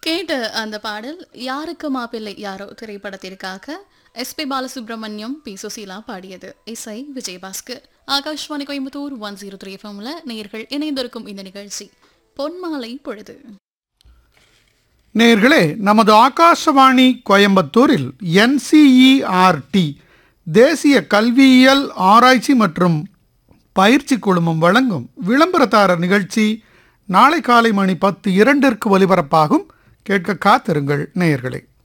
கேட்ட அந்த பாடல் யாருக்கு மாப்பிள்ளை யாரோ திரைப்படத்திற்காக எஸ்பி பாலசுப்ரமணியம் பி சுசீலா பாடியது இசை Vijayabhaskar Akashvani Coimbatore one zero three எஃப்எம்ல நேயர்கள் இணைந்திருக்கும் இந்த நிகழ்ச்சி பொன்மாலை பொழுது நேர்களே நமது ஆகாசவாணி கோயம்புத்தூரில் என்சிஇஆர்டி தேசிய கல்வியியல் ஆராய்ச்சி மற்றும் பயிற்சி குழுமம் வழங்கும் விளம்பரதாரர் நிகழ்ச்சி நாளை காலை மணி பத்து இரண்டிற்கு ஒலிபரப்பாகும் கேட்க காத்திருங்கள் நேயர்களே